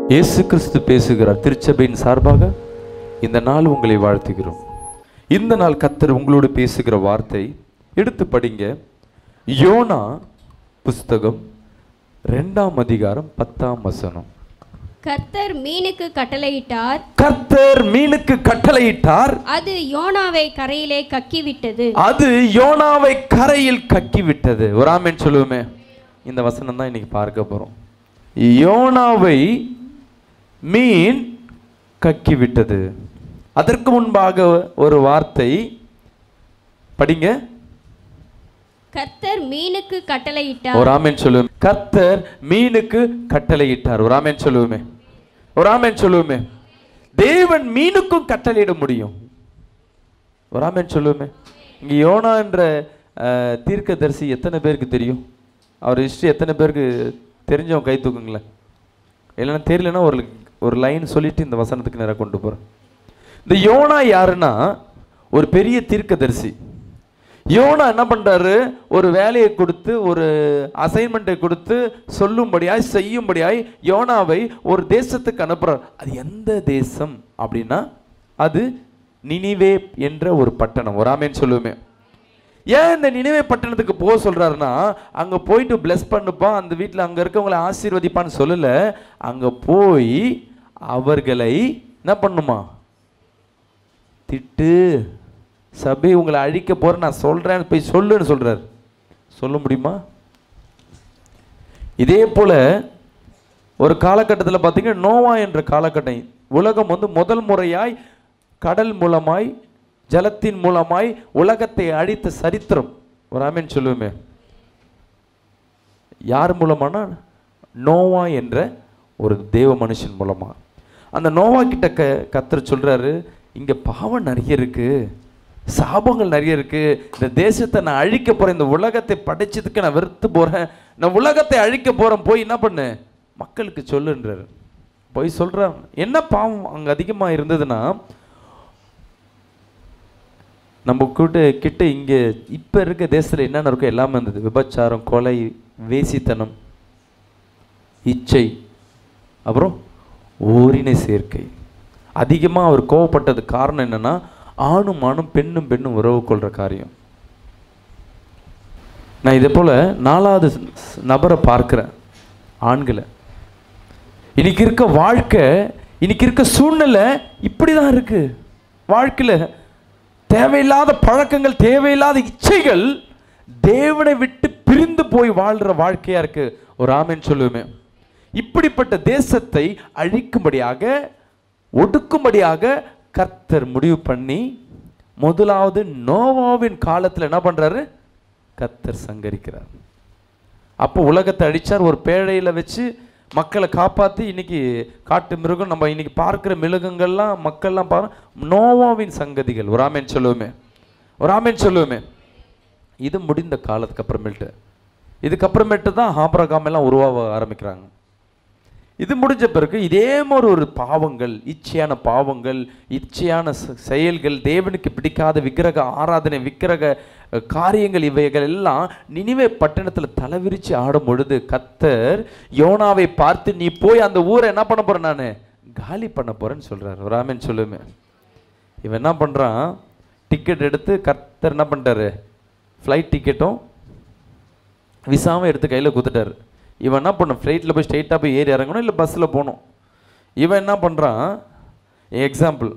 இயேசு கிறிஸ்து பேசுகிறார் திருச்சபையின் சார்பாக இந்த நாள் உங்களை வாழ்த்துகிறோம் இந்த நாள் கத்தர் உங்களோடு பேசுகிற வார்த்தை எடுத்து படிங்க யோனா புஸ்தகம் ரெண்டாம் அதிகாரம் பத்தாம் வசனம் கர்த்தர் மீனுக்கு கட்டளையிட்டார் கர்த்தர் மீனுக்கு கட்டளையிட்டார் அது யோனாவை கரையிலே கக்கிவிட்டது அது யோனாவை கரையில் கக்கி விட்டது ஒரு ஆமென் சொல்லுவோமே இந்த வசனம் தான் இன்னைக்கு பார்க்க போறோம் யோனாவை மீன் கக்கி விட்டது அதற்கு முன்பாக ஒரு வார்த்தை படிங்க கர்த்தர் மீனுக்கு கட்டளையிட்டார் ஒரு ஆமென் சொல்லுவோம் கர்த்தர் மீனுக்கு கட்டளையிட்டார் ஒரு ஆமென் சொல்லுவோமே ஒரு ஆமென் சொல்லுவோமே தேவன் மீனுக்கும் கட்டளையிட முடியும் ஒரு ஆமென் சொல்லுவோமே இங்க யோனா என்ற அஹ், தீர்க்கதரிசி எத்தனை பேருக்கு தெரியும் அவர் ஹிஸ்ட்ரி எத்தனை பேருக்கு தெரிஞ்சவங்க கை தூக்குங்களேன் இல்லைன்னா தெரியலன்னா ஒரு ஒரு லைன் சொல்லிட்டு இந்த வசனத்துக்கு நேராக கொண்டு போறேன் இந்த யோனா யாருன்னா ஒரு பெரிய தீர்க்கதரிசி யோனா என்ன பண்றாரு ஒரு வேலையை கொடுத்து ஒரு அசைன்மெண்ட்டை கொடுத்து சொல்லும்படியாய் செய்யும்படியாய் யோனாவை ஒரு தேசத்துக்கு அனுப்புறார் அது எந்த தேசம் அப்படின்னா அது நினிவே என்ற ஒரு பட்டணம் ஒரு ஆமேன்னு சொல்லுவோமே ஏன் இந்த நினைவே பட்டணத்துக்கு போக சொல்றாருன்னா அங்க போயிட்டு bless பண்ணுப்பா அந்த வீட்டில் அங்க இருக்கவங்களை ஆசீர்வதிப்பான்னு சொல்லல அங்க போய் அவர்களை என்ன பண்ணுமா திட்டு சபை உங்களை அழிக்க போறேன் நான் சொல்றேன் போய் சொல்லுன்னு சொல்றாரு சொல்ல முடியுமா இதே போல ஒரு காலகட்டத்தில் பார்த்தீங்கன்னா நோவா என்ற காலகட்டம் உலகம் வந்து முதல் முறையாய் கடல் மூலமாய் ஜலத்தின் மூலமாய் உலகத்தை அழித்த சரித்திரம் ஒரு ஆமீன் சொல்லுவோமே யார் மூலமானா நோவா என்ற ஒரு தேவ மனுஷன் மூலமா அந்த நோவா கிட்ட க கத்தர் சொல்றாரு இங்க பாவம் நிறைய இருக்கு சாபங்கள் நிறைய இருக்கு இந்த தேசத்தை நான் அழிக்க போறேன் இந்த உலகத்தை படைச்சதுக்கு நான் வெறுத்து போறேன் நான் உலகத்தை அழிக்க போறேன் போய் என்ன பண்ணு மக்களுக்கு சொல்லுன்றாரு போய் சொல்றான் என்ன பாவம் அங்க அதிகமா இருந்ததுன்னா நம்ம கிட்ட கிட்ட இங்க இப்ப இருக்க தேசத்துல என்னென்ன இருக்கோ எல்லாமே இருந்தது விபச்சாரம் கொலை வேசித்தனம் இச்சை அப்புறம் ஓரினை சேர்க்கை அதிகமா அவர் கோவப்பட்டது காரணம் என்னன்னா ஆணும் ஆணும் பெண்ணும் பெண்ணும் உறவு கொள்ற காரியம் நான் இதே போல நாலாவது ஸ்- நபரை பார்க்கிறேன் ஆண்களை இன்னைக்கு இருக்க வாழ்க்கை இன்னைக்கு இருக்க சூழ்நிலை இப்படி தான் இருக்கு வாழ்க்கையில தேவையில்லாத பழக்கங்கள் தேவையில்லாத இச்சைகள் தேவனை விட்டு பிரிந்து போய் வாழ்ற வாழ்க்கையா இருக்கு ஒரு ஆமென் சொல்லுவேமே இப்படிப்பட்ட தேசத்தை அழிக்கும்படியாக ஒடுக்கும்படியாக கர்த்தர் முடிவு பண்ணி முதலாவது நோவாவின் காலத்துல என்ன பண்றாரு கர்த்தர் சங்கரிக்கிறார் அப்போ உலகத்தை அழிச்சார் ஒரு பேழையில வச்சு மக்களை காப்பாத்தி இன்னைக்கு காட்டு மிருகம் நம்ம இன்னைக்கு பார்க்கிற மிருகங்கள்லாம் மக்கள்லாம் பாரு நோவாவின் சங்கதிகள் ஒரு ஆமேன் சொல்லுவோமே ஒரு ஆமேன் சொல்லுவோமே இது முடிந்த காலத்துக்கு அப்புறமேட்டு இதுக்கப்புறமேட்டு தான் ஆபரகாம் எல்லாம் உருவாக ஆரம்பிக்கிறாங்க இது முடிஞ்ச பிறகு இதே மாதிரி ஒரு பாவங்கள் இச்சையான பாவங்கள் இச்சையான செ- செயல்கள் தேவனுக்கு பிடிக்காத விக்கிரக ஆராதனை விக்கிரக அஹ், காரியங்கள் இவைகள் எல்லாம் நினிவே பட்டணத்தில் தலைவிரிச்சு ஆடும் பொழுது கத்தர் யோனாவை பார்த்து நீ போய் அந்த ஊரை என்ன பண்ண போற நான் காலி பண்ண போறேன்னு சொல்றாரு ஒரு ஆமென் சொல்லுமே இவன் என்ன பண்றான் டிக்கெட் எடுத்து கர்த்தர் என்ன பண்ணிட்டாரு ஃப்ளைட் டிக்கெட்டும் விசாவும் எடுத்து கையில் குத்துட்டாரு இவன் என்ன பண்ண ஃப்ளைட்டில் போய் ஸ்ட்ரைட்டாக போய் ஏறி இறங்கணும் இல்லை பஸ்ஸில் போகணும் இவன் என்ன பண்ணுறான் எக்ஸாம்பிள்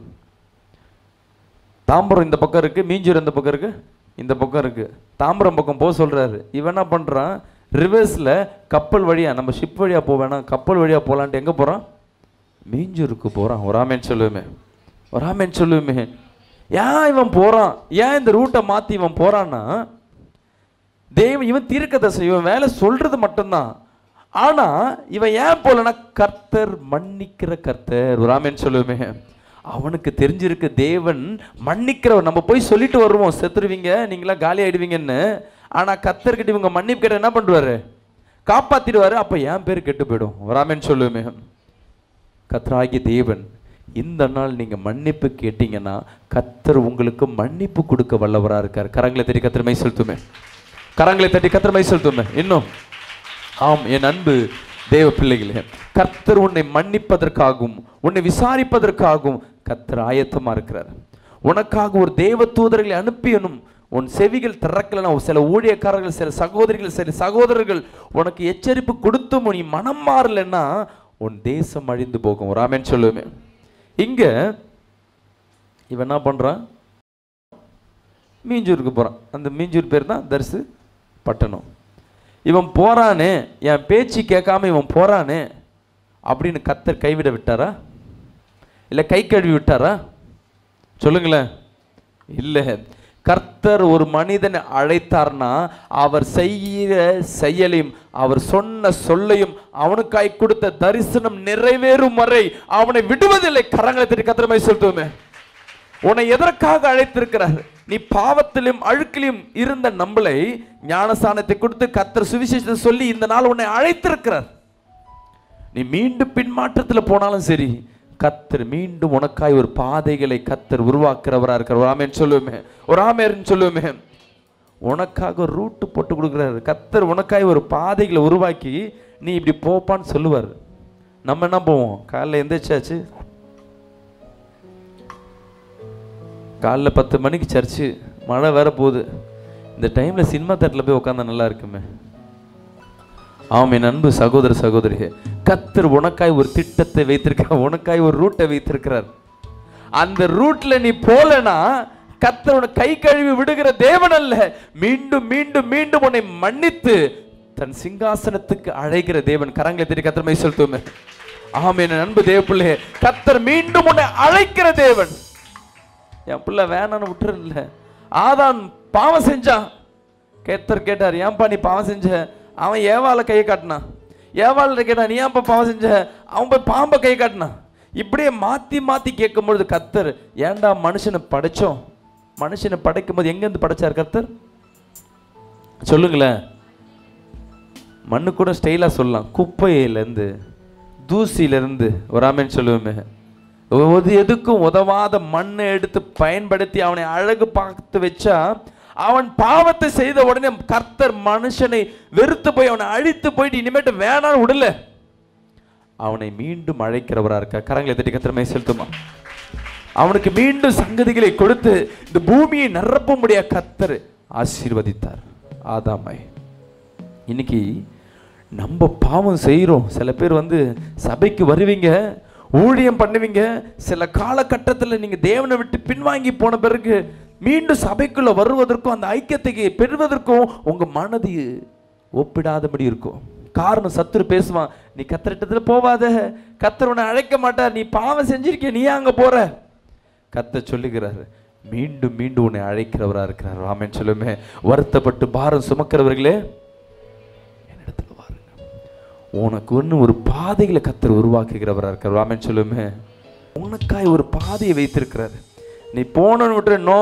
தாம்பரம் இந்த பக்கம் இருக்குது மீஞ்சூர் இந்த பக்கம் இருக்குது இந்த பக்கம் இருக்குது தாம்பரம் பக்கம் போக சொல்கிறாரு இவன் என்ன பண்ணுறான் ரிவர்ஸில் கப்பல் வழியாக நம்ம ஷிப் வழியாக போக வேணாம் கப்பல் வழியாக போகலான்ட்டு எங்கே போகிறான் மீஞ்சூருக்கு போகிறான் ஒரு ஆமேன் சொல்லுவேமே ஒரு ஆமேன் சொல்லுவேமே ஏன் இவன் போகிறான் ஏன் இந்த ரூட்டை மாற்றி இவன் போகிறான்னா தேவன் இவன் தீர்க்கதரிசி இவன் வேலை சொல்றது மட்டும்தான் ஆனா இவன் ஏன் போலனா கர்த்தர் மன்னிக்கிற கர்த்தர் ஒரு ஆமென் சொல்லுவோமே அவனுக்கு தெரிஞ்சிருக்கு தேவன் மன்னிக்கிறவர் நம்ம போய் சொல்லிட்டு வருவோம் செத்துருவீங்க நீங்களாம் காலி ஆயிடுவீங்கன்னு ஆனா கர்த்தர்கிட்ட இவங்க மன்னிப்பு கேட்ட என்ன பண்ணுவாரு காப்பாத்திடுவாரு அப்ப என் பேர் கெட்டு போயிடும் ஒரு ஆமென் சொல்லுவோமே கர்த்தராகிய தேவன் இந்த நாள் நீங்க மன்னிப்பு கேட்டீங்கன்னா கர்த்தர் உங்களுக்கு மன்னிப்பு கொடுக்க வல்லவரா இருக்கார் கரங்களை தட்டி கத்திர மை செலுத்துமே கரங்களை தட்டி கத்திர மை செலுத்துமே இன்னும் ஆம் என் அன்பு தேவ பிள்ளைகளே கர்த்தர் உன்னை மன்னிப்பதற்காகவும் உன்னை விசாரிப்பதற்காகவும் கர்த்தர் ஆயத்தமா இருக்கிறார் உனக்காக ஒரு தேவ தூதர்களை அனுப்பியனும் உன் செவிகள் திறக்கலனா சில ஊழியக்காரர்கள் சில சகோதரிகள் சில சகோதரர்கள் உனக்கு எச்சரிப்பு கொடுத்தும் நீ மனம் மாறலைன்னா உன் தேசம் அழிந்து போகும் ராமன் சொல்லுவேன் இங்க இவன் என்ன பண்றான் மீஞ்சூருக்கு போறான் அந்த மீஞ்சூர் பேர் தான் தரிசு பட்டணம் இவன் போறானே என் பேச்சு கேட்காம இவன் போறானே அப்படின்னு கத்தர் கைவிட விட்டாரா இல்லை கை கழுவி விட்டாரா சொல்லுங்களேன் இல்லை கர்த்தர் ஒரு மனிதனை அழைத்தார்னா அவர் செய்கிற செயலையும் அவர் சொன்ன சொல்லையும் அவனுக்காய் கொடுத்த தரிசனம் நிறைவேறும் வரை அவனை விடுவதில்லை கரங்களை தட்டி கத்திரமை சொல்லுவோமே உன்னை எதற்காக அழைத்திருக்கிறார் நீ பாவத்திலும் அழுக்கிலும் இருந்த நம்மளை ஞானஸ்தானத்தை கொடுத்து கத்தர் சுவிசேஷத்தை சொல்லி இந்த நாள் உன்னை அழைத்திருக்கிறார் நீ மீண்டும் பின்மாற்றத்தில் போனாலும் சரி கத்தர் மீண்டும் உனக்காய் ஒரு பாதைகளை கத்தர் உருவாக்குறவரா இருக்கிற ஒரு ஆமேன்னு சொல்லுவோமே ஒரு ஆமேர்னு சொல்லுவோமே உனக்காக ஒரு ரூட்டு போட்டு கொடுக்குறாரு கத்தர் உனக்காய் ஒரு பாதைகளை உருவாக்கி நீ இப்படி போப்பான்னு சொல்லுவார் நம்ம என்ன போவோம் காலைல எந்திரிச்சாச்சு காலைல பத்து மணிக்கு சர்ச்சு மழை வேற போகுது இந்த டைமில் சினிமா தேட்டரில் போய் உட்காந்தா நல்லா இருக்குமே ஆம் என் அன்பு சகோதர சகோதரியே கத்தர் உனக்காய் ஒரு திட்டத்தை வைத்திருக்கிறார் உனக்காய் ஒரு ரூட்டை வைத்திருக்கிறார் அந்த ரூட்ல நீ போலனா கத்தர் உனக்கு கை கழுவி விடுகிற தேவன் அல்ல மீண்டும் மீண்டும் மீண்டும் உன்னை மன்னித்து தன் சிங்காசனத்துக்கு அழைக்கிற தேவன் கரங்களை தெரிய கத்திரமை செலுத்துமே ஆம் என் அன்பு தேவ பிள்ளையே கத்தர் மீண்டும் உன்னை அழைக்கிற தேவன் என் பிள்ளை வேணான்னு விட்டுறல ஆதான் பாவம் செஞ்சான் கேத்தர் கேட்டார் ஏன்பா நீ பாவம் செஞ்ச அவன் ஏவால கையை காட்டினான் ஏவாள் கேட்டான் நீ ஏன்பா பாவம் செஞ்ச அவன் போய் பாம்பை கை காட்டினான் இப்படியே மாத்தி மாத்தி கேட்கும் பொழுது கத்தர் ஏன்டா மனுஷனை படைச்சோம் மனுஷனை படைக்கும் போது எங்கேருந்து படைச்சார் கர்த்தர் சொல்லுங்களேன் மண்ணு கூட ஸ்டைலாக சொல்லலாம் குப்பையிலேருந்து தூசியிலேருந்து ஒரு ஆமேன்னு சொல்லுவோமே ஒரு எதுக்கும் உதவாத மண்ணை எடுத்து பயன்படுத்தி அவனை அழகு பார்த்து வச்சா அவன் பாவத்தை செய்த உடனே கர்த்தர் மனுஷனை வெறுத்து போய் அவனை அழித்து போயிட்டு இனிமேட்டு வேணாம்னு விடல அவனை மீண்டும் அழைக்கிறவரா இருக்க கரங்களை தட்டி கத்திரமே செலுத்துமா அவனுக்கு மீண்டும் சங்கதிகளை கொடுத்து இந்த பூமியை நிரப்ப முடிய கத்தர் ஆசீர்வதித்தார் ஆதாமை இன்னைக்கு நம்ம பாவம் செய்கிறோம் சில பேர் வந்து சபைக்கு வருவீங்க ஊழியம் பண்ணுவீங்க சில காலகட்டத்தில் நீங்கள் தேவனை விட்டு பின்வாங்கி போன பிறகு மீண்டும் சபைக்குள்ள வருவதற்கும் அந்த ஐக்கியத்தை பெறுவதற்கும் உங்கள் மனது ஒப்பிடாதபடி இருக்கும் காரணம் சத்துரு பேசுவான் நீ கத்திரட்டத்தில் போவாத கத்தர் உன்னை அழைக்க மாட்டார் நீ பாவம் செஞ்சிருக்க நீ அங்கே போற கத்த சொல்லுகிறாரு மீண்டும் மீண்டும் உன்னை அழைக்கிறவரா இருக்கிறார் ராமன் சொல்லுமே வருத்தப்பட்டு பாரம் சுமக்கிறவர்களே என்னிடத்துல வாருங்க உனக்கு ஒன்று ஒரு பாதைகளை கத்தர் உருவாக்குகிறவரா இருக்கிறார் ராமன் சொல்லுமே உனக்காய் ஒரு பாதையை வைத்திருக்கிறார் நீ போனன்னு விட்டு நோ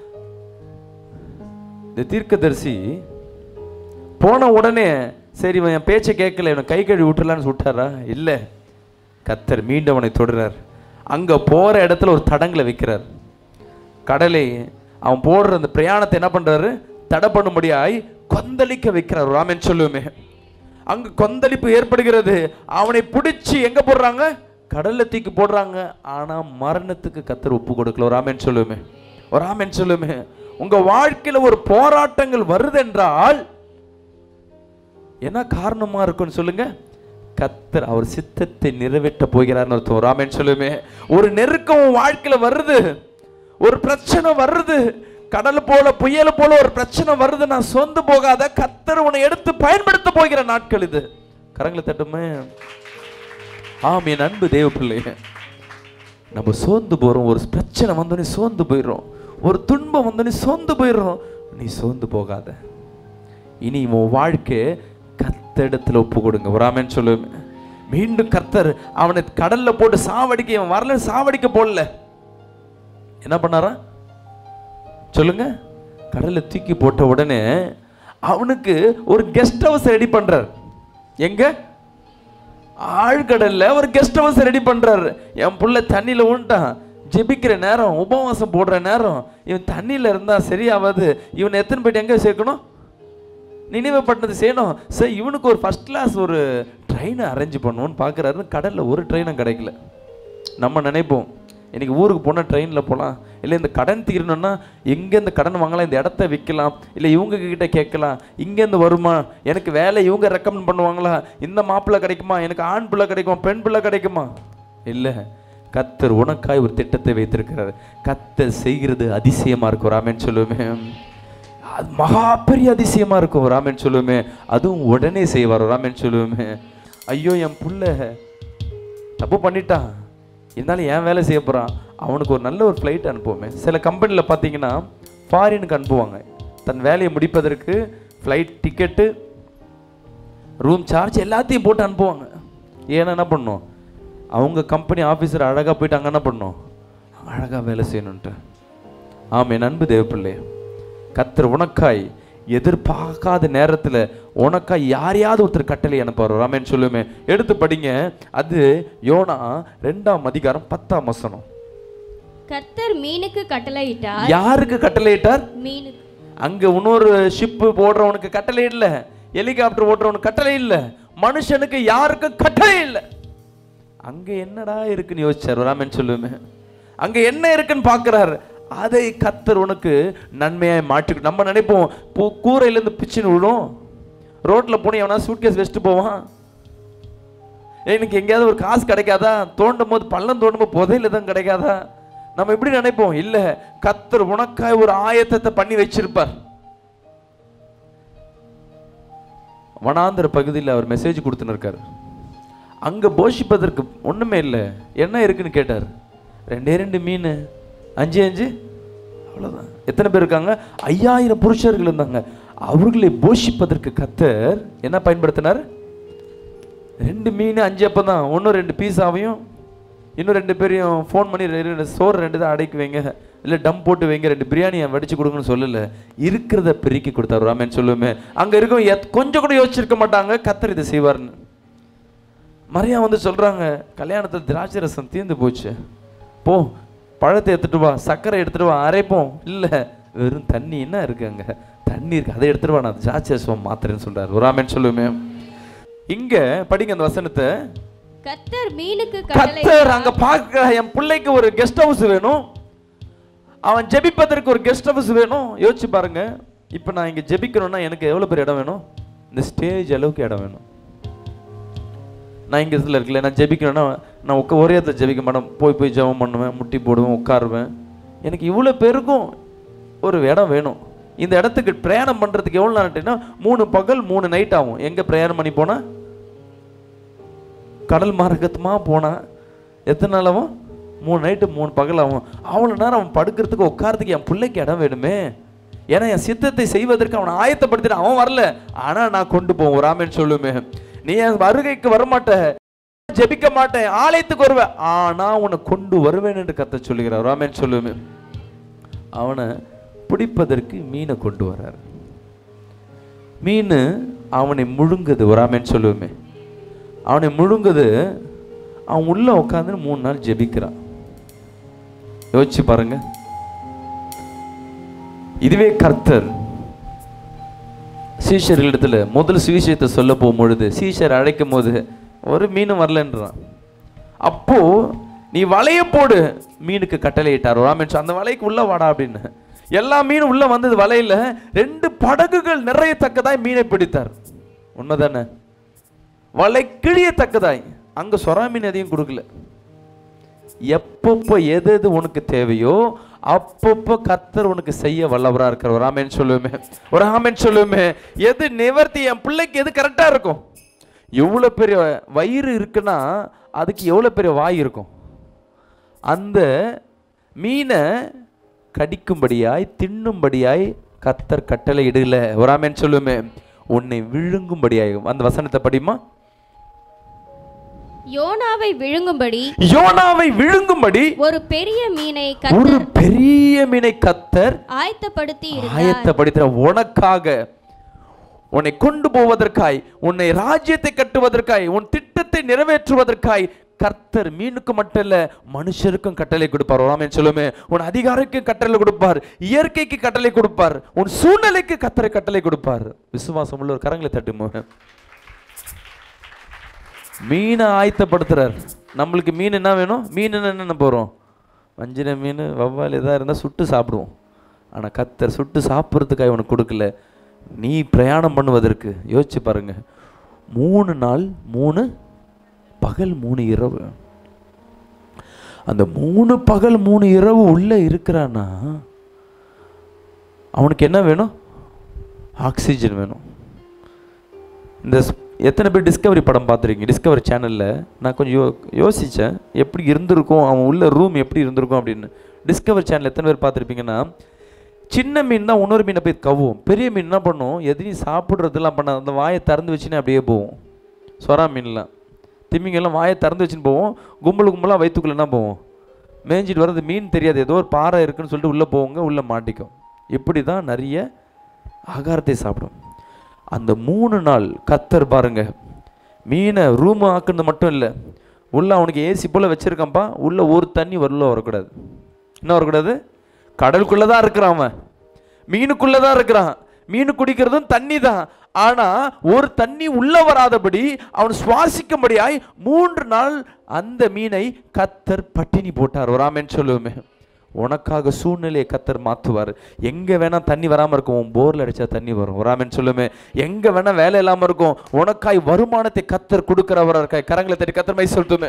இந்த தீர்க்கதரிசி போன உடனே சரி இவன் என் பேச்சை கேட்கல இவனை கை கழுவி விட்டுலான்னு விட்டாரா இல்லை கத்தர் மீண்டும் அவனை தொடுறார் அங்கே போகிற இடத்துல ஒரு தடங்களை வைக்கிறார் கடலை அவன் போடுற அந்த பிரயாணத்தை என்ன பண்ணுறாரு தடை பண்ணும்படியாய் கொந்தளிக்க வைக்கிறார் ராமன் சொல்லுவோமே அங்கே கொந்தளிப்பு ஏற்படுகிறது அவனை பிடிச்சி எங்கே போடுறாங்க கடல்ல தூக்கி போடுறாங்க ஆனால் மரணத்துக்கு கத்தர் ஒப்பு கொடுக்கல ஒரு ஆமேன் சொல்லுவோமே ஒரு ஆமேன் சொல்லுவோமே உங்கள் வாழ்க்கையில் ஒரு போராட்டங்கள் வருதென்றால் என்ன காரணமா இருக்கும்னு சொல்லுங்க கத்தர் அவர் சித்தத்தை நிறைவேற்ற போகிறார்னு அர்த்தம் ராமன் சொல்லுமே ஒரு நெருக்கம் உன் வாழ்க்கையில வருது ஒரு பிரச்சனை வருது கடல் போல புயல் போல ஒரு பிரச்சனை வருது நான் சொந்து போகாத கத்தர் உன்னை எடுத்து பயன்படுத்த போகிற நாட்கள் இது கரங்களை தட்டுமே ஆம் என் அன்பு தேவ பிள்ளைய நம்ம சோர்ந்து போறோம் ஒரு பிரச்சனை வந்தோடனே சோர்ந்து போயிடுறோம் ஒரு துன்பம் வந்தோடனே சோர்ந்து போயிடுறோம் நீ சோர்ந்து போகாத இனி உன் வாழ்க்கை கத்தரிடத்துல ஒப்பு கொடுங்க ஒரு ஆமென் சொல்லுவேன் மீண்டும் கர்த்தர் அவனை கடல்ல போட்டு சாவடிக்க இவன் வரல சாவடிக்க போடல என்ன பண்ணாரா சொல்லுங்க கடல்ல தூக்கி போட்ட உடனே அவனுக்கு ஒரு கெஸ்ட் ஹவுஸ் ரெடி பண்றார் எங்க ஆழ்கடல்ல ஒரு கெஸ்ட் ஹவுஸ் ரெடி பண்றாரு என் புள்ள தண்ணியில விழுந்துட்டான் ஜெபிக்கிற நேரம் உபவாசம் போடுற நேரம் இவன் தண்ணியில இருந்தா சரியாவது இவன் எத்தனை போயிட்டு எங்க சேர்க்கணும் நினைவு பட்டணத்தை செய்யணும் சார் இவனுக்கு ஒரு ஃபர்ஸ்ட் கிளாஸ் ஒரு ட்ரெயினை அரேஞ்ச் பண்ணுவோன்னு பார்க்குறாரு கடலில் ஒரு ட்ரெயினும் கிடைக்கல நம்ம நினைப்போம் இன்னைக்கு ஊருக்கு போனால் ட்ரெயினில் போகலாம் இல்லை இந்த கடன் தீரணும்னா எங்கேருந்து கடன் வாங்கலாம் இந்த இடத்த விற்கலாம் இல்லை இவங்க கிட்ட கேட்கலாம் இங்கேருந்து வருமா எனக்கு வேலை இவங்க ரெக்கமெண்ட் பண்ணுவாங்களா இந்த மாப்பிள்ளை கிடைக்குமா எனக்கு ஆண் பிள்ளை கிடைக்குமா பெண் பிள்ளை கிடைக்குமா இல்லை கத்தர் உனக்காய் ஒரு திட்டத்தை வைத்திருக்கிறார் கத்தர் செய்கிறது அதிசயமா இருக்கும் ராமேன் சொல்லுவேன் அது மகா பெரிய அதிசயமா இருக்கும் ராமன் சொல்லுவேமே அதுவும் உடனே செய்வார் ராமன் சொல்லுவேமே ஐயோ என் புள்ள தப்பு பண்ணிட்டான் இருந்தாலும் ஏன் வேலை செய்ய போறான் அவனுக்கு ஒரு நல்ல ஒரு ஃப்ளைட் அனுப்புவோமே சில கம்பெனியில் பார்த்தீங்கன்னா ஃபாரினுக்கு அனுப்புவாங்க தன் வேலையை முடிப்பதற்கு ஃப்ளைட் டிக்கெட்டு ரூம் சார்ஜ் எல்லாத்தையும் போட்டு அனுப்புவாங்க ஏன்னா என்ன பண்ணும் அவங்க கம்பெனி ஆஃபீஸர் அழகாக போயிட்டு அங்கே என்ன பண்ணும் அழகாக வேலை செய்யணுன்ட்டு ஆமே நண்பு தேவப்பிள்ளை கத்தர் உனக்காய் எதிர்பார்க்காத நேரத்தில் உனக்காய் யாரையாவது ஒருத்தர் கட்டளை அனுப்புவார் ராமேன் சொல்லுமே எடுத்து படிங்க அது யோனா ரெண்டாம் அதிகாரம் பத்தாம் வசனம் கர்த்தர் மீனுக்கு கட்டளையிட்டார் யாருக்கு கட்டளையிட்டார் மீனுக்கு அங்க இன்னொரு ஷிப்பு போடுறவனுக்கு கட்டளை இல்லை ஹெலிகாப்டர் ஓட்டுறவனுக்கு கட்டளை இல்லை மனுஷனுக்கு யாருக்கும் கட்டளை இல்லை அங்க என்னடா இருக்குன்னு யோசிச்சார் ராமன் சொல்லுமே அங்க என்ன இருக்குன்னு பார்க்கறாரு அதை கத்தர் உனக்கு நன்மையாய் மாற்றி நம்ம நினைப்போம் பூ கூரையிலேருந்து பிச்சுன்னு விழும் ரோட்ல போன எவனா சூட்கேஸ் வச்சுட்டு போவான் எனக்கு எங்கேயாவது ஒரு காசு கிடைக்காதா தோண்டும் போது பள்ளம் தோண்டும் போது புதையில தான் கிடைக்காதா நம்ம இப்படி நினைப்போம் இல்ல கத்தர் உனக்காய் ஒரு ஆயத்தத்தை பண்ணி வச்சிருப்பார் வனாந்திர பகுதியில் அவர் மெசேஜ் கொடுத்துன்னு இருக்காரு அங்க போஷிப்பதற்கு ஒண்ணுமே இல்லை என்ன இருக்குன்னு கேட்டார் ரெண்டே ரெண்டு மீன் அஞ்சு அஞ்சு அவ்வளவுதான் எத்தனை பேர் இருக்காங்க ஐயாயிரம் புருஷர்கள் இருந்தாங்க அவர்களை போஷிப்பதற்கு கத்தர் என்ன பயன்படுத்தினார் ரெண்டு மீன் அஞ்சு அப்போ தான் ஒன்றும் ரெண்டு பீஸாவையும் இன்னும் ரெண்டு பேரையும் ஃபோன் பண்ணி ரெண்டு ரெண்டு சோறு ரெண்டு தான் அடைக்கி வைங்க இல்லை டம் போட்டு வைங்க ரெண்டு பிரியாணியை வடிச்சு கொடுங்கன்னு சொல்லல இருக்கிறத பெருக்கி கொடுத்தாரு ராமேன் சொல்லுமே அங்கே இருக்கும் எத் கொஞ்சம் கூட யோசிச்சிருக்க மாட்டாங்க கத்தர் இதை செய்வார்னு மரியா வந்து சொல்றாங்க கல்யாணத்தில் திராட்சை ரசம் தீர்ந்து போச்சு போ பழத்தை எடுத்துட்டு வா சர்க்கரை எடுத்துட்டு வா அரைப்போம் இல்ல வெறும் தண்ணி என்ன இருக்கு அங்க தண்ணி இருக்கு அதை எடுத்துட்டு வா நான் திராட்சை ரசம் மாத்திரேன்னு சொல்றாரு ஒரு ஆமேன் சொல்லுமே இங்க படிங்க அந்த வசனத்தை கர்த்தர் மீனுக்கு கட்டளை கத்தர் அங்க பார்க்க என் பிள்ளைக்கு ஒரு கெஸ்ட் ஹவுஸ் வேணும் அவன் ஜெபிப்பதற்கு ஒரு கெஸ்ட் ஹவுஸ் வேணும் யோசிச்சு பாருங்க இப்போ நான் இங்க ஜெபிக்கணும்னா எனக்கு எவ்வளவு பெரிய இடம் வேணும் இந்த ஸ்டேஜ் அளவுக்கு இடம் வேணும் நான் இங்க இதில் இருக்கல நான் ஜெபிக்கணும்னா நான் உட்கா ஒரே இடத்துல ஜெபிக்க மாட்டேன் போய் போய் ஜெபம் பண்ணுவேன் முட்டி போடுவேன் உட்காருவேன் எனக்கு இவ்வளோ பேருக்கும் ஒரு இடம் வேணும் இந்த இடத்துக்கு பிரயாணம் பண்ணுறதுக்கு எவ்வளோ நேரம்னா மூணு பகல் மூணு நைட் ஆகும் எங்கே பிரயாணம் பண்ணி போனால் கடல் மார்க்கத்துமா போனால் எத்தனை நாள் ஆகும் மூணு நைட்டு மூணு பகல் ஆகும் அவ்வளோ நேரம் அவன் படுக்கிறதுக்கு உட்காரத்துக்கு என் பிள்ளைக்கு இடம் வேணுமே ஏன்னா என் சித்தத்தை செய்வதற்கு அவனை ஆயத்தப்படுத்திட்டு அவன் வரல ஆனால் நான் கொண்டு போவேன் ஒரு ஆமேன்னு சொல்லுமே நீ என் வருகைக்கு வரமாட்ட ஜெபிக்க மாட்டேன் ஆலயத்துக்கு வருவேன் ஆனா உன்னை கொண்டு வருவேன் என்று கத்த சொல்லுகிறார் ராமேன் சொல்லுமே அவனை பிடிப்பதற்கு மீனை கொண்டு வர்றார் மீன் அவனை முழுங்குது ஒரு ஆமேன் சொல்லுவோமே அவனை முழுங்குது அவன் உள்ள உட்காந்து மூணு நாள் ஜெபிக்கிறான் யோசிச்சு பாருங்க இதுவே கர்த்தர் சீஷர்களிடத்துல முதல் சுவிசேஷத்தை சொல்ல போகும்பொழுது சீஷர் அழைக்கும் போது ஒரு மீனும் வரலன்றான் அப்போ நீ வலைய போடு மீனுக்கு கட்டளையிட்டார் ராமேன் அந்த வலைக்கு உள்ள வாடா அப்படின்னு எல்லா மீனும் உள்ள வந்தது வலையில ரெண்டு படகுகள் நிறையத்தக்கதாய் மீனை பிடித்தார் உண்மைதானே வலை கிழியத்தக்கதாய் அங்க சொரா மீன் எதையும் கொடுக்கல எப்பப்போ எது எது உனக்கு தேவையோ அப்பப்போ கர்த்தர் உனக்கு செய்ய வல்லவரா இருக்கிற ஒரு ஆமேன் சொல்லுவேமே ஒரு ஆமேன் சொல்லுவேமே எது நிவர்த்தி என் பிள்ளைக்கு எது கரெக்டா இருக்கும் எவ்வளோ பெரிய வயிறு இருக்குன்னா அதுக்கு எவ்வளோ பெரிய வாய் இருக்கும் அந்த மீனை கடிக்கும்படியாய் தின்னும்படியாய் கர்த்தர் கட்டளை இடல ஒரு ஆமேன் சொல்லுவேமே உன்னை விழுங்கும்படியாய் அந்த வசனத்தை படிமா யோனாவை விழுங்கும்படி யோனாவை விழுங்கும்படி ஒரு பெரிய மீனை ஒரு கர்த்தர் பெரிய மீனை கத்தர் ஆயத்தப்படுத்தி இருந்தார் ஆயத்தப்படுத்துற உனக்காக உன்னை கொண்டு போவதற்காய் உன்னை ராஜ்யத்தை கட்டுவதற்காய் உன் திட்டத்தை நிறைவேற்றுவதற்காய் கர்த்தர் மீனுக்கு மட்டும் இல்ல மனுஷருக்கும் கட்டளை கொடுப்பார் ராமன் சொல்லுமே உன் அதிகாரிக்கு கட்டளை கொடுப்பார் இயற்கைக்கு கட்டளை கொடுப்பார் உன் சூழ்நிலைக்கு கத்தரை கட்டளை கொடுப்பார் விசுவாசம் உள்ள ஒரு கரங்களை தட்டுமோ மீனை ஆயத்தப்படுத்துறார் நம்மளுக்கு மீன் என்ன வேணும் மீன் என்ன போகிறோம் வஞ்சிர மீன் வவ்வால் எதாக இருந்தால் சுட்டு சாப்பிடுவோம் ஆனால் கத்தர் சுட்டு சாப்பிட்றதுக்காக உனக்கு கொடுக்கல நீ பிரயாணம் பண்ணுவதற்கு யோசிச்சு பாருங்க மூணு நாள் மூணு பகல் மூணு இரவு அந்த மூணு பகல் மூணு இரவு உள்ளே இருக்கிறான்னா அவனுக்கு என்ன வேணும் ஆக்சிஜன் வேணும் இந்த ஸ்- எத்தனை பேர் டிஸ்கவரி படம் பார்த்துருக்கீங்க டிஸ்கவரி சேனலில் நான் கொஞ்சம் யோ யோசித்தேன் எப்படி இருந்திருக்கும் அவன் உள்ள ரூம் எப்படி இருந்திருக்கும் அப்படின்னு டிஸ்கவரி சேனல் எத்தனை பேர் பார்த்துருப்பீங்கன்னா சின்ன மீன் தான் இன்னொரு மீனை போய் கவ்வும் பெரிய மீன் என்ன பண்ணும் எதையும் சாப்பிட்றதெல்லாம் பண்ண அந்த வாயை திறந்து வச்சுன்னு அப்படியே போவோம் சொரா மீன்லாம் திமிங்கெல்லாம் வாயை திறந்து வச்சுன்னு போவோம் கும்பல் கும்பலாக வயிற்றுக்குள்ள என்ன போவோம் மேய்ஞ்சிட்டு வர்றது மீன் தெரியாது ஏதோ ஒரு பாறை இருக்குன்னு சொல்லிட்டு உள்ளே போவோங்க உள்ளே மாட்டிக்கும் இப்படி தான் நிறைய ஆகாரத்தை சாப்பிடும் அந்த மூணு நாள் கத்தர் பாருங்க மீனை ரூம் ஆக்குறது மட்டும் இல்லை உள்ள அவனுக்கு ஏசி போல் வச்சிருக்கான்ப்பா உள்ள ஒரு தண்ணி வரல வரக்கூடாது என்ன வரக்கூடாது கடலுக்குள்ளே தான் இருக்கிறான் அவன் மீனுக்குள்ளே தான் இருக்கிறான் மீன் குடிக்கிறதும் தண்ணி தான் ஆனா ஒரு தண்ணி உள்ள வராதபடி அவன் சுவாசிக்கும்படியாய் மூன்று நாள் அந்த மீனை கத்தர் பட்டினி போட்டார் ஒரு ஆமென் சொல்லுவோமே உனக்காக சூழ்நிலையை கத்தர் மாற்றுவார் எங்கே வேணா தண்ணி வராமல் இருக்கும் உன் போரில் அடிச்சா தண்ணி வரும் ஒரு ஆமென் சொல்லுமே எங்கே வேணா வேலை இல்லாமல் இருக்கும் உனக்காய் வருமானத்தை கத்தர் கொடுக்கிறவரா இருக்காய் கரங்களை தட்டி கத்தர் மை சொல்லுமே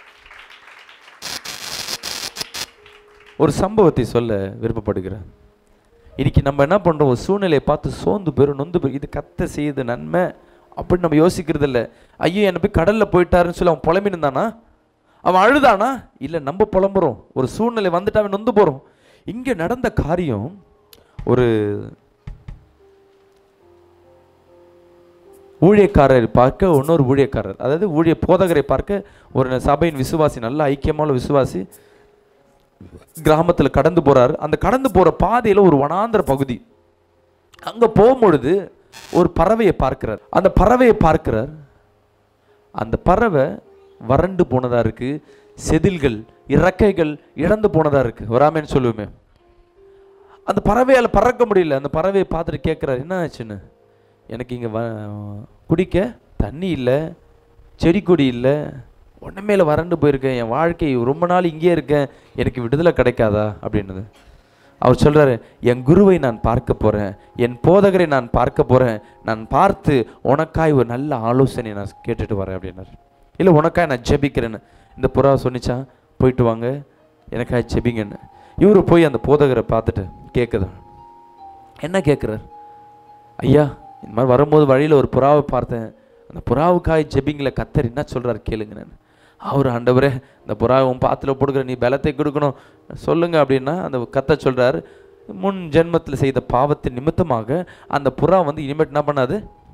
ஒரு சம்பவத்தை சொல்ல விருப்பப்படுகிறேன் இன்னைக்கு நம்ம என்ன பண்ணுறோம் ஒரு சூழ்நிலையை பார்த்து சோர்ந்து போயிடும் நொந்து போய் இது கத்த செய்யுது நன்மை அப்படின்னு நம்ம யோசிக்கிறது இல்லை ஐயோ என்னை போய் கடலில் போயிட்டாருன்னு சொல்லி அவன் புலம்பின்னு இருந்தானா அவன் அழுதானா இல்லை நம்ம புலம்புறோம் ஒரு சூழ்நிலை வந்துட்டு அவன் நொந்து போகிறோம் இங்கே நடந்த காரியம் ஒரு ஊழியக்காரர் பார்க்க இன்னொரு ஊழியக்காரர் அதாவது ஊழிய போதகரை பார்க்க ஒரு சபையின் விசுவாசி நல்ல ஐக்கியமான விசுவாசி கிராமத்தில் கடந்து போறாரு அந்த கடந்து போற பாதையில ஒரு வனாந்திர பகுதி அங்க போகும்பொழுது ஒரு பறவையை பார்க்கிறார் அந்த பறவையை பார்க்கிறார் அந்த பறவை வறண்டு போனதா இருக்கு செதில்கள் இறக்கைகள் இழந்து போனதா இருக்கு வராமேன்னு சொல்லுவோமே அந்த பறவையால் பறக்க முடியல அந்த பறவையை பார்த்துட்டு கேட்குறாரு என்ன ஆச்சுன்னு எனக்கு இங்கே வ குடிக்க தண்ணி இல்லை செடி கொடி இல்லை ஒன்றுமேல வறண்டு போயிருக்கேன் என் வாழ்க்கை ரொம்ப நாள் இங்கேயே இருக்கேன் எனக்கு விடுதலை கிடைக்காதா அப்படின்னது அவர் சொல்றாரு என் குருவை நான் பார்க்க போறேன் என் போதகரை நான் பார்க்க போறேன் நான் பார்த்து உனக்காய் ஒரு நல்ல ஆலோசனை நான் கேட்டுட்டு வரேன் அப்படின்னாரு இல்லை உனக்காய் நான் ஜெபிக்கிறேன்னு இந்த புறா சொன்னிச்சா போயிட்டு வாங்க எனக்காய் ஜெபிங்கன்னு இவரு போய் அந்த போதகரை பார்த்துட்டு கேட்குதா என்ன கேட்குறார் ஐயா இந்த மாதிரி வரும்போது வழியில் ஒரு புறாவை பார்த்தேன் அந்த புறாவுக்காய் ஜெபிங்கில் கத்தர் என்ன சொல்கிறார் கேளுங்க நான் அவர் ஆண்டவரே இந்த புறாவை உன் பாத்துல போடுக்கிற நீ பலத்தை கொடுக்கணும் சொல்லுங்க அப்படின்னா அந்த கத்த சொல்றார் முன் ஜென்மத்தில் செய்த பாவத்தின் நிமித்தமாக அந்த புறா வந்து இனிமேட் என்ன பண்ணாது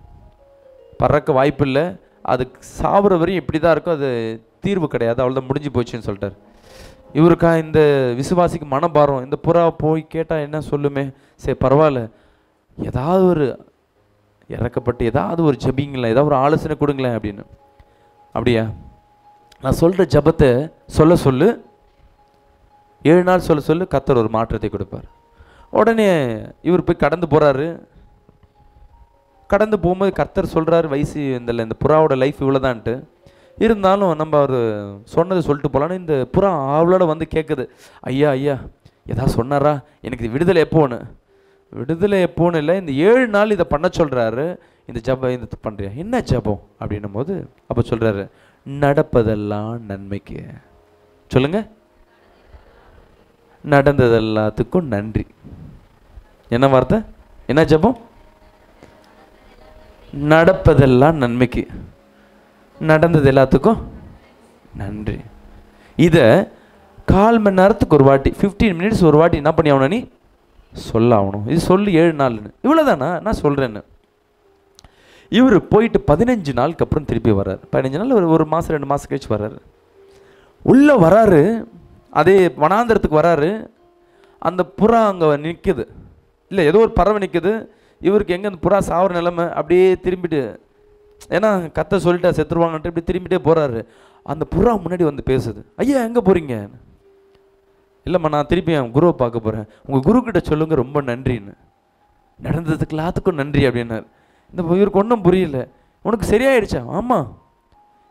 பறக்க வாய்ப்பு இல்லை அது சாவுற வரையும் இப்படி தான் இருக்கும் அது தீர்வு கிடையாது அவ்வளோதான் முடிஞ்சு போச்சுன்னு சொல்லிட்டார் இவருக்கா இந்த விசுவாசிக்கு மனபாரம் இந்த புறா போய் கேட்டால் என்ன சொல்லுமே சரி பரவாயில்ல ஏதாவது ஒரு இறக்கப்பட்டு ஏதாவது ஒரு ஜெபிங்களேன் ஏதாவது ஒரு ஆலோசனை கொடுங்களேன் அப்படின்னு அப்படியா நான் சொல்கிற ஜெபத்தை சொல்ல சொல்லு ஏழு நாள் சொல்ல சொல்லு கத்தர் ஒரு மாற்றத்தை கொடுப்பார் உடனே இவர் போய் கடந்து போகிறாரு கடந்து போகும்போது கர்த்தர் சொல்கிறாரு வயசு இந்த இந்த புறாவோட லைஃப் இவ்வளோதான்ட்டு இருந்தாலும் நம்ம அவர் சொன்னதை சொல்லிட்டு போகலான்னு இந்த புறா அவளோட வந்து கேட்குது ஐயா ஐயா ஏதாவது சொன்னாரா எனக்கு இது விடுதலை எப்போன்னு விடுதலை எப்போன்னு இல்லை இந்த ஏழு நாள் இதை பண்ண சொல்கிறாரு இந்த ஜபம் இந்த பண்ணுறியா என்ன ஜபம் அப்படின்னும் போது அப்போ சொல்கிறாரு நடப்பதெல்லாம் நன்மைக்கு சொல்லுங்க நடந்தது எல்லாத்துக்கும் நன்றி என்ன வார்த்தை என்ன ஜபம் நடப்பதெல்லாம் நன்மைக்கு நடந்தது எல்லாத்துக்கும் நன்றி இதை கால் மணி நேரத்துக்கு ஒரு வாட்டி ஃபிஃப்டீன் மினிட்ஸ் ஒரு வாட்டி என்ன பண்ணி ஆகணும் நீ சொல்ல ஆகணும் இது சொல்லு ஏழு நாள்னு இவ்வளோதானா நான் சொல்கிறேன்னு இவர் போயிட்டு பதினஞ்சு நாளுக்கு அப்புறம் திருப்பி வர்றாரு பதினஞ்சு நாள் ஒரு ஒரு மாதம் ரெண்டு மாதம் கழிச்சு வர்றாரு உள்ளே வராரு அதே வனாந்திரத்துக்கு வராரு அந்த புறா அங்கே நிற்குது இல்லை ஏதோ ஒரு பறவை நிற்குது இவருக்கு எங்கே அந்த புறா சாவர நிலைமை அப்படியே திரும்பிட்டு ஏன்னா கத்த சொல்லிட்டா செத்துருவாங்கன்ட்டு இப்படி திரும்பிட்டே போகிறாரு அந்த புறா முன்னாடி வந்து பேசுது ஐயா எங்கே போகிறீங்க இல்லைம்மா நான் திருப்பி என் குருவை பார்க்க போகிறேன் உங்கள் குரு கிட்ட சொல்லுங்க ரொம்ப நன்றின்னு நடந்ததுக்கு எல்லாத்துக்கும் நன்றி அப்படின்னாரு இந்த இவருக்கு ஒன்றும் புரியல உனக்கு சரியாயிடுச்சா ஆமாம்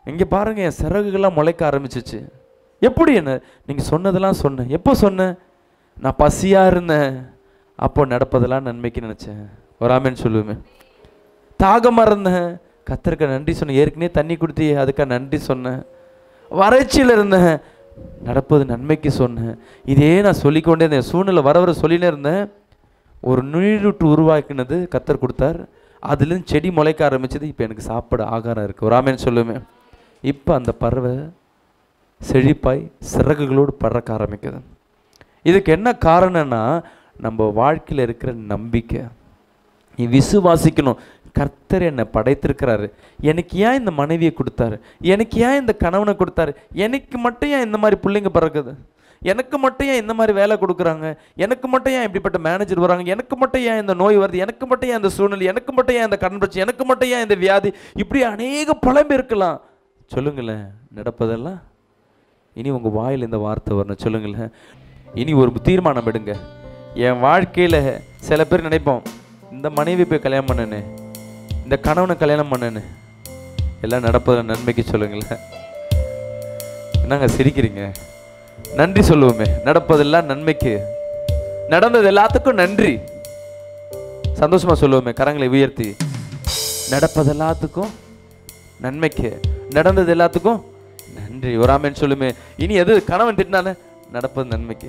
இங்கே பாருங்க என் சிறகுகள்லாம் முளைக்க ஆரம்பிச்சிச்சு எப்படி என்ன நீங்கள் சொன்னதெல்லாம் சொன்னேன் எப்போ சொன்னேன் நான் பசியாக இருந்தேன் அப்போ நடப்பதெல்லாம் நன்மைக்கு நினச்சேன் வராமேன்னு சொல்லுவேன் தாகமாக இருந்தேன் கத்தருக்கு நன்றி சொன்னேன் ஏற்கனவே தண்ணி கொடுத்தி அதுக்காக நன்றி சொன்னேன் வறட்சியில் இருந்தேன் நடப்பது நன்மைக்கு சொன்னேன் இதே நான் சொல்லிக்கொண்டே இருந்தேன் சூழ்நிலை வர வர சொல்லினே இருந்தேன் ஒரு நீரூற்று உருவாக்கினது கத்தர் கொடுத்தார் அதுலேருந்து செடி முளைக்க ஆரம்பிச்சது இப்போ எனக்கு சாப்பிட ஆகாரம் இருக்குது ஒரு ஆமேன்னு சொல்லுவேன் இப்போ அந்த பறவை செழிப்பாய் சிறகுகளோடு பறக்க ஆரம்பிக்குது இதுக்கு என்ன காரணம்னா நம்ம வாழ்க்கையில் இருக்கிற நம்பிக்கை நீ விசுவாசிக்கணும் கர்த்தர் என்னை படைத்திருக்கிறாரு எனக்கு ஏன் இந்த மனைவியை கொடுத்தாரு எனக்கு ஏன் இந்த கணவனை கொடுத்தாரு எனக்கு மட்டும் ஏன் இந்த மாதிரி பிள்ளைங்க பிறக்குது எனக்கு மட்டும் ஏன் இந்த மாதிரி வேலை கொடுக்குறாங்க எனக்கு மட்டும் ஏன் இப்படிப்பட்ட மேனேஜர் வராங்க எனக்கு மட்டும் ஏன் இந்த நோய் வருது எனக்கு மட்டும் ஏன் இந்த சூழ்நிலை எனக்கு மட்டும் ஏன் இந்த கடன் பிரச்சனை எனக்கு மட்டும் ஏன் இந்த வியாதி இப்படி அநேக புலம்பு இருக்கலாம் சொல்லுங்களேன் நடப்பதெல்லாம் இனி உங்கள் வாயில் இந்த வார்த்தை வரணும் சொல்லுங்களேன் இனி ஒரு தீர்மானம் எடுங்க என் வாழ்க்கையில் சில பேர் நினைப்போம் இந்த மனைவி போய் கல்யாணம் பண்ணனு இந்த கணவனை கல்யாணம் பண்ணனு எல்லாம் நடப்பது நன்மைக்கு சொல்லுங்களேன் என்னங்க சிரிக்கிறீங்க நன்றி சொல்லுவோமே நடப்பதெல்லாம் நன்மைக்கு நடந்தது எல்லாத்துக்கும் நன்றி சந்தோஷமா சொல்லுவோமே கரங்களை உயர்த்தி நடப்பது எல்லாத்துக்கும் நன்மைக்கு நடந்தது எல்லாத்துக்கும் நன்றி ஒரு ஆமேன்னு சொல்லுமே இனி எது கணவன் திட்டினானே நடப்பது நன்மைக்கு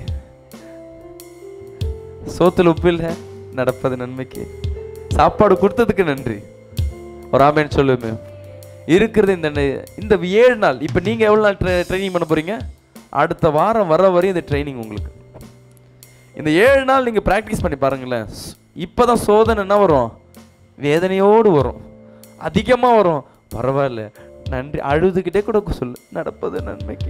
சோத்துல உப்பு இல்லை நடப்பது நன்மைக்கு சாப்பாடு கொடுத்ததுக்கு நன்றி ஒரு ஆமேன்னு சொல்லுமே இருக்கிறது இந்த நெ- இந்த ஏழு நாள் இப்போ நீங்க எவ்வளவு நாள் ட்ரைனிங் பண்ண போறீங்க அடுத்த வாரம் வர வரையும் இந்த ட்ரைனிங் உங்களுக்கு இந்த ஏழு நாள் நீங்க ப்ராக்டிஸ் பண்ணி பாருங்களேன் ஸ்- இப்பதான் சோதனை என்ன வரும் வேதனையோடு வரும் அதிகமா வரும் பரவாயில்ல நன்றி அழுதுகிட்டே கூட சொல்லு நடப்பது நன்மைக்கு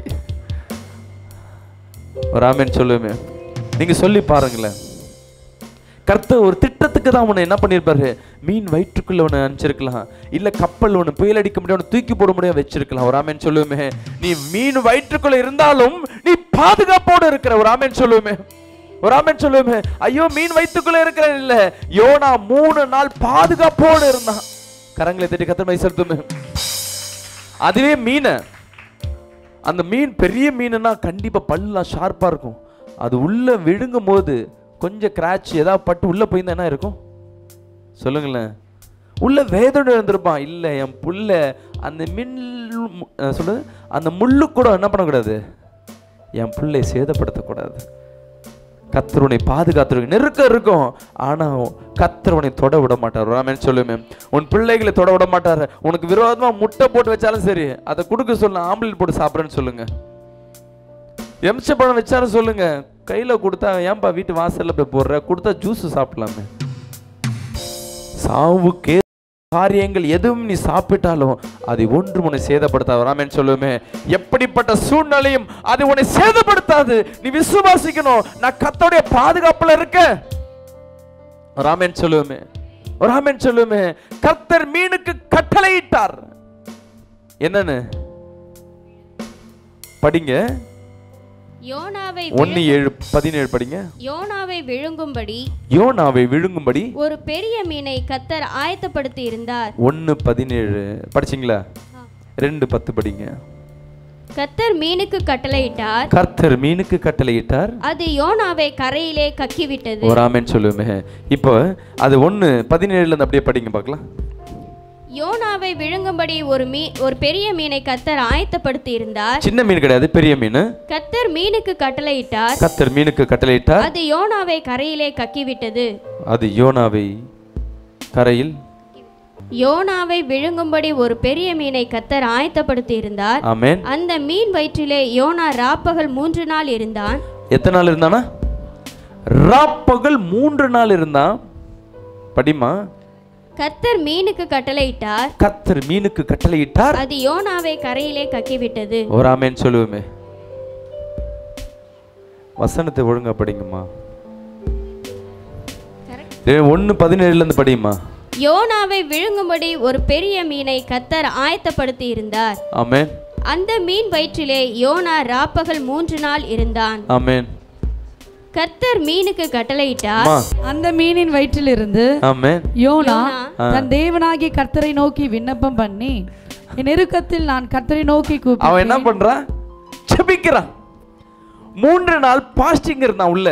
ஒரு ஆமேன்னு சொல்லுமே நீங்க சொல்லி பாருங்களேன் கர்த்தர் ஒரு திட்டத்துக்கு தான் உன்னை என்ன பண்ணியிருப்பாரு மீன் வயிற்றுக்குள்ள உன்னை அனுப்பிச்சிருக்கலாம் இல்ல கப்பல் ஒன்று புயல் அடிக்க முடியும் உன்னை தூக்கி போட முடியும் வச்சிருக்கலாம் ஒரு ஆமேன்னு சொல்லுவேமே நீ மீன் வயிற்றுக்குள்ள இருந்தாலும் நீ பாதுகாப்போடு இருக்கிற ஒரு ஆமேன்னு சொல்லுவேமே ஒரு ஆமேன்னு சொல்லுவேமே ஐயோ மீன் வயிற்றுக்குள்ள இருக்கிற இல்ல யோனா மூணு நாள் பாதுகாப்போடு இருந்தான் கரங்களை தட்டி கத்தர் மை செலுத்துமே அதுவே மீனை அந்த மீன் பெரிய மீனுனா கண்டிப்பா பல்லாம் ஷார்ப்பா இருக்கும் அது உள்ள விழுங்கும் போது கொஞ்சம் கிராச் ஏதாவது பட்டு உள்ள போயிருந்தா என்ன இருக்கும் சொல்லுங்களேன் உள்ள வேதனை இருந்திருப்பான் இல்ல என் புள்ள அந்த மின் சொல்லுது அந்த முள்ளு கூட என்ன பண்ணக்கூடாது என் பிள்ளை சேதப்படுத்தக்கூடாது கத்தருனை பாதுகாத்துருக்கு நெருக்கம் இருக்கும் ஆனா கத்தருனை தொட விட மாட்டார் ராமன் சொல்லுமே உன் பிள்ளைகளை தொட விட மாட்டார் உனக்கு விரோதமா முட்டை போட்டு வச்சாலும் சரி அதை கொடுக்க சொல்ல ஆம்பளை போட்டு சாப்பிட்றேன்னு சொல்லுங்க எம்ச பழம் வச்சாலும் சொல்லுங்க கையில கொடுத்தா ஏன்பா வீட்டு வாசல்ல போய் போடுற கொடுத்தா ஜூஸ் சாப்பிடலாமே சாவுக்கே காரியங்கள் எதுவும் நீ சாப்பிட்டாலும் அதை ஒன்று உன்னை சேதப்படுத்தாது ராமன் சொல்லுமே எப்படிப்பட்ட சூழ்நிலையும் அது உன்னை சேதப்படுத்தாது நீ விசுவாசிக்கணும் நான் கத்தோடைய பாதுகாப்புல இருக்கேன் ராமன் சொல்லுவோமே ராமன் சொல்லுவோமே கர்த்தர் மீனுக்கு கட்டளையிட்டார் என்னன்னு படிங்க யோனாவை ஒன்னு ஏழு பதினேழு படிங்க யோனாவை விழுங்கும்படி யோனாவை விழுங்கும்படி ஒரு பெரிய மீனை கத்தர் ஆயத்தப்படுத்தி இருந்தார் ஒன்னு பதினேழு படிச்சிங்களா ரெண்டு பத்து படிங்க கத்தர் மீனுக்கு கட்டளையிட்டார் கர்த்தர் மீனுக்கு கட்டளையிட்டார் அது யோனாவை கரையிலே கக்கிவிட்டது ஒரு ஆமென் சொல்லுவேன் இப்போ அது ஒன்று பதினேழுல இருந்து அப்படியே படிங்க பார்க்கலாம் யோனாவை விழுங்கும்படி ஒரு மீ ஒரு பெரிய மீனை கத்தர் ஆயத்தப்படுத்தி இருந்தார் சின்ன மீன் கிடையாது பெரிய மீன் கத்தர் மீனுக்கு கட்டளையிட்டார் கர்த்தர் மீனுக்கு கட்டளையிட்டார் அது யோனாவை கரையிலே கக்கிவிட்டது அது யோனாவை கரையில் யோனாவை விழுங்கும்படி ஒரு பெரிய மீனை கத்தர் ஆயத்தப்படுத்தி இருந்தார் ஆமென் அந்த மீன் வயிற்றிலே யோனா ராப்பகல் மூன்று நாள் இருந்தான் எத்தனை நாள் இருந்தானா ராப்பகல் மூன்று நாள் இருந்தான் படிமா கத்தர் மீனுக்கு கட்டளையிட்டார் கர்த்தர் மீனுக்கு கட்டளையிட்டார் அது யோனாவை கரையிலே கக்கிவிட்டது ஒரு ஆமென் சொல்லுவோமே வசனத்தை ஒழுங்கா படிங்கம்மா ஒன்று பதினேழுல இருந்து படியுமா யோனாவை விழுங்கும்படி ஒரு பெரிய மீனை கத்தர் ஆயத்தப்படுத்தி இருந்தார் ஆமென் அந்த மீன் வயிற்றிலே யோனா ராப்பகல் மூன்று நாள் இருந்தான் ஆமென் கர்த்தர் மீனுக்கு கட்டளையிட்டார் அம்மா அந்த மீனின் வயிற்றிலிருந்து ஆமென் யோனா யோனா தன் தேவனாகிய கர்த்தரை நோக்கி விண்ணப்பம் பண்ணி என் நெருக்கத்தில் நான் கர்த்தரை நோக்கி அவன் என்ன கூப்பிட்டேன் பண்றான் ஜெபிக்கிறான் மூன்று நாள் பாஸ்டிங் இருந்தான் உள்ள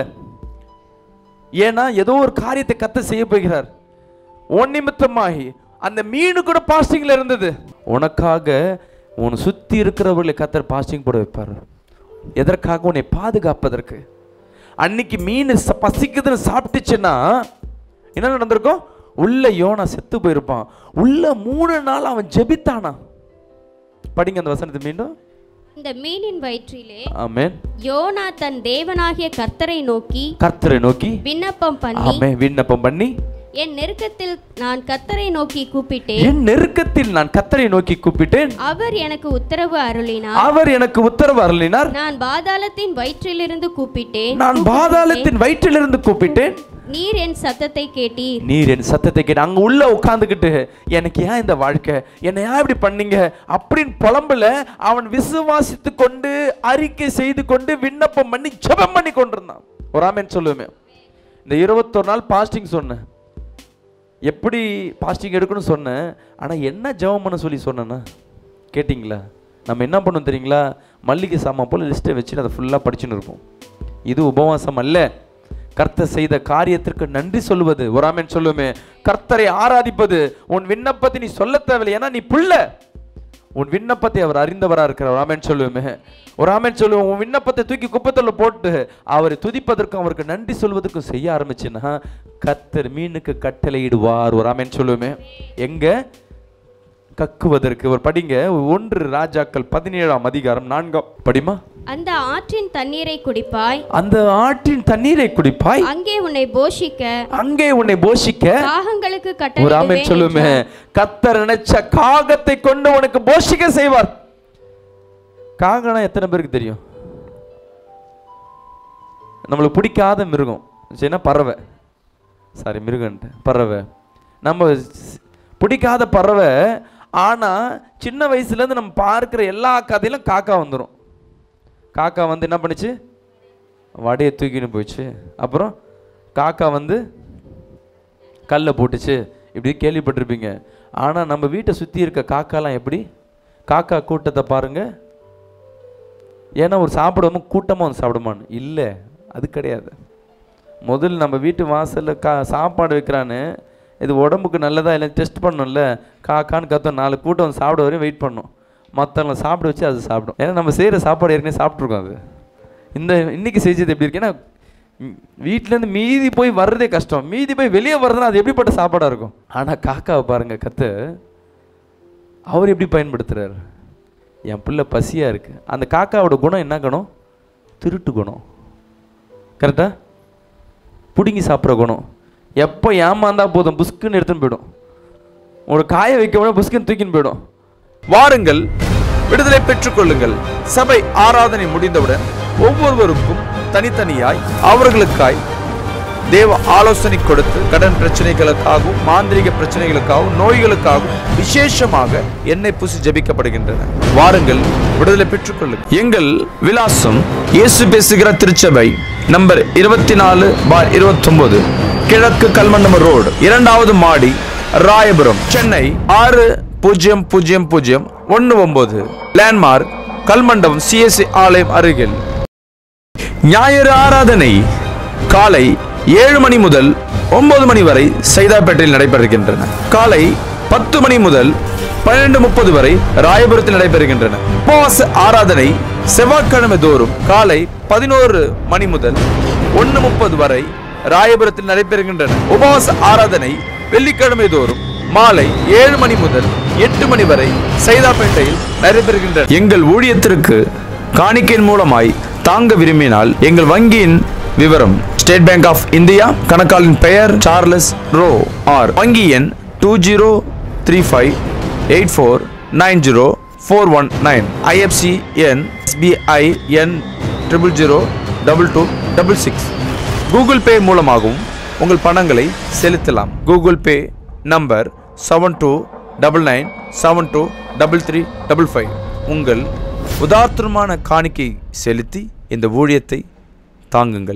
ஏன்னா ஏதோ ஒரு காரியத்தை கத்த செய்ய போகிறார் உன் நிமித்தமாகி அந்த மீனு கூட பாஸ்டிங்ல இருந்தது உனக்காக உன் சுத்தி இருக்கிறவர்களை கத்தர் பாஸ்டிங் போட வைப்பார் எதற்காக உன்னை பாதுகாப்பதற்கு அன்னைக்கு மீன் ச- பசிக்குதுன்னு சாப்பிட்டுச்சுன்னா என்ன நடந்திருக்கும் உள்ள யோனா செத்து போயிருப்பான் உள்ள மூணு நாள் அவன் ஜெபித்தானா படிங்க அந்த வசனத்தை மீண்டும் இந்த மீனின் வயிற்றிலே ஆமென் யோனா தன் தேவனாகிய கர்த்தரை நோக்கி கர்த்தரை நோக்கி விண்ணப்பம் பண்ணி ஆமென் விண்ணப்பம் பண்ணி என் நெருக்கத்தில் நான் கர்த்தரை நோக்கி கூப்பிட்டேன் என் நெருக்கத்தில் நான் கர்த்தரை நோக்கி கூப்பிட்டேன் அவர் எனக்கு உத்தரவு அருளினார் அவர் எனக்கு உத்தரவு அருளினார் நான் பாதாளத்தின் வயிற்றிலிருந்து கூப்பிட்டேன் நான் பாதாளத்தின் வயிற்றிலிருந்து கூப்பிட்டேன் நீர் என் சத்தத்தை கேட்டீர் நீர் என் சத்தத்தை கேட்டு அங்க உள்ள உட்காந்துக்கிட்டு எனக்கு ஏன் இந்த வாழ்க்கை என்னை ஏன் இப்படி பண்ணீங்க அப்படின்னு புலம்புல அவன் விசுவாசித்து கொண்டு அறிக்கை செய்து கொண்டு விண்ணப்பம் பண்ணி ஜெபம் பண்ணி கொண்டிருந்தான் ஒரு ஆமென் சொல்லுவேன் இந்த இருபத்தொரு நாள் பாஸ்டிங் சொன்னேன் எப்படி பாஸ்டிங் எடுக்கணும்னு சொன்னேன் ஆனால் என்ன ஜெபம் பண்ண சொல்லி சொன்னேன்னா கேட்டிங்களா நம்ம என்ன பண்ணோம் தெரியுங்களா மல்லிகை சாமான் போல் லிஸ்ட்டை வச்சுட்டு அதை ஃபுல்லாக படிச்சுன்னு இருப்போம் இது உபவாசம் அல்ல கர்த்தர் செய்த காரியத்திற்கு நன்றி சொல்லுவது ஒரு ஆமென் சொல்லுமே கர்த்தரை ஆராதிப்பது உன் விண்ணப்பத்தை நீ சொல்ல தேவையில்லை ஏன்னா நீ புள்ள உன் விண்ணப்பத்தை அவர் அறிந்தவரா இருக்கிறார் ஆமென் சொல்லுவோமே ஒரு ஆமென் சொல்லுவோம் உன் விண்ணப்பத்தை தூக்கி குப்பத்துல போட்டு அவரை துதிப்பதற்கும் அவருக்கு நன்றி சொல்வதற்கும் செய்ய ஆரம்பிச்சுன்னா கர்த்தர் மீனுக்கு கட்டளையிடுவார் ஒரு ஆமென் சொல்லுவோமே எங்க கக்குவதற்கு ஒரு படிங்க ஒன்று ராஜாக்கள் பதினேழாம் அதிகாரம் நான்காம் படிமா அந்த ஆற்றின் தண்ணீரை குடிப்பாய் அந்த ஆற்றின் தண்ணீரை குடிப்பாய் அங்கே உன்னை போஷிக்க அங்கே உன்னை போஷிக்க காகங்களுக்கு ஒரு ஆமென் கட்டளையிடுவேன் சொல்லுமே என்றார். கத்தர் நினைச்ச காகத்தை கொண்டு உனக்கு போஷிக்க செய்வார் காகனா எத்தனை பேருக்கு தெரியும் நம்மளுக்கு பிடிக்காத மிருகம் சரினா பறவை சாரி மிருகன்ட்டு பறவை நம்ம ஸ்- பிடிக்காத பறவை ஆனா சின்ன வயசுலேருந்து நம்ம பார்க்குற எல்லா கதையிலும் காக்கா வந்துடும் காக்கா வந்து என்ன பண்ணுச்சு வடையை தூக்கின்னு போயிடுச்சு அப்புறம் காக்கா வந்து கல்லை போட்டுச்சு இப்படி கேள்விப்பட்டிருப்பீங்க ஆனால் நம்ம வீட்டை சுற்றி இருக்க காக்காலாம் எப்படி காக்கா கூட்டத்தை பாருங்க ஏன்னா ஒரு சாப்பிடாம கூட்டமாக வந்து சாப்பிடுமான்னு இல்லை அது கிடையாது முதல்ல நம்ம வீட்டு வாசலில் கா சாப்பாடு வைக்கிறான்னு இது உடம்புக்கு நல்லதா இல்லை டெஸ்ட் பண்ணணும்ல காக்கான்னு கத்தோம் நாலு கூட்டம் வந்து சாப்பிட வரையும் வெயிட் பண்ணணும் மற்றவங்களை சாப்பிட வச்சு அது சாப்பிடும் ஏன்னா நம்ம செய்கிற சாப்பாடு ஏற்கனவே சாப்பிட்ருக்கோம் அது இந்த இன்னைக்கு செஞ்சது எப்படி இருக்கு ஏன்னா ம், வீட்டிலேருந்து மீதி போய் வர்றதே கஷ்டம் மீதி போய் வெளியே வர்றதுனா அது எப்படிப்பட்ட சாப்பாடாக இருக்கும் ஆனால் காக்காவை பாருங்க கத்து அவர் எப்படி பயன்படுத்துறாரு என் பிள்ளை பசியாக இருக்கு அந்த காக்காவோட குணம் என்ன குணம் திருட்டு குணம் கரெக்டா பிடுங்கி சாப்பிட்ற குணம் எப்போ ஏமாந்தா போதும் புஸ்க்குன்னு எடுத்துன்னு போயிடும் ஒரு காய வைக்க விட புஸ்குன்னு தூக்கின்னு போயிடும் வாருங்கள் விடுதலை பெற்றுக்கொள்ளுங்கள் சபை ஆராதனை முடிந்தவுடன் ஒவ்வொருவருக்கும் தனித்தனியாய் அவர்களுக்காய் தேவ ஆலோசனை கொடுத்து கடன் பிரச்சனைகளுக்காகவும் மாந்திரிக பிரச்சனைகளுக்காகவும் நோய்களுக்காகவும் விசேஷமாக எண்ணெய் பூசி ஜெபிக்கப்படுகின்றன வாருங்கள் விடுதலை பெற்றுக்கொள்ளுங்கள் எங்கள் விலாசம் இயேசு பேசுகிற திருச்சபை நம்பர் இருபத்தி நாலு பார் இருபத்தொன்பது கிழக்கு கல்மண்டம ரோடு இரண்டாவது மாடி ராயபுரம் சென்னை ஆறு பூஜ்ஜியம் பூஜ்ஜியம் பூஜ்ஜியம் ஒன்று ஒன்பது லேண்ட்மார்க் கல்மண்டபம் சிஎஸ்சி ஆலயம் அருகில் ஞாயிறு ஆராதனை காலை ஏழு மணி முதல் ஒன்பது மணி வரை சைதாப்பேட்டையில் நடைபெறுகின்றன காலை பத்து மணி முதல் பன்னிரண்டு முப்பது வரை ராயபுரத்தில் நடைபெறுகின்றன உபவாச ஆராதனை செவ்வாய்க்கிழமை தோறும் காலை பதினோரு மணி முதல் ஒன்று முப்பது வரை ராயபுரத்தில் நடைபெறுகின்றன உபவாச ஆராதனை வெள்ளிக்கிழமை தோறும் மாலை ஏழு மணி முதல் எட்டு மணி வரை சைதாப்பேட்டையில் நடைபெறுகின்றன எங்கள் ஊழியத்திற்கு காணிக்கையின் மூலமாய் தாங்க விரும்பினால் எங்கள் வங்கியின் விவரம் ஸ்டேட் பேங்க் ஆஃப் இந்தியா கணக்காளின் பெயர் சார்லஸ் ரோ ஆர் வங்கி எண் two zero three five eight four nine zero four one nine IFC எண் எஸ்பிஐ எண் triple zero double two double six Google Pay மூலமாகவும் உங்கள் பணங்களை செலுத்தலாம் Google Pay number seven two double nine seven two double three double five உங்கள் உதார்த்தமான காணிக்கை செலுத்தி இந்த ஊழியத்தை தாங்குங்கள்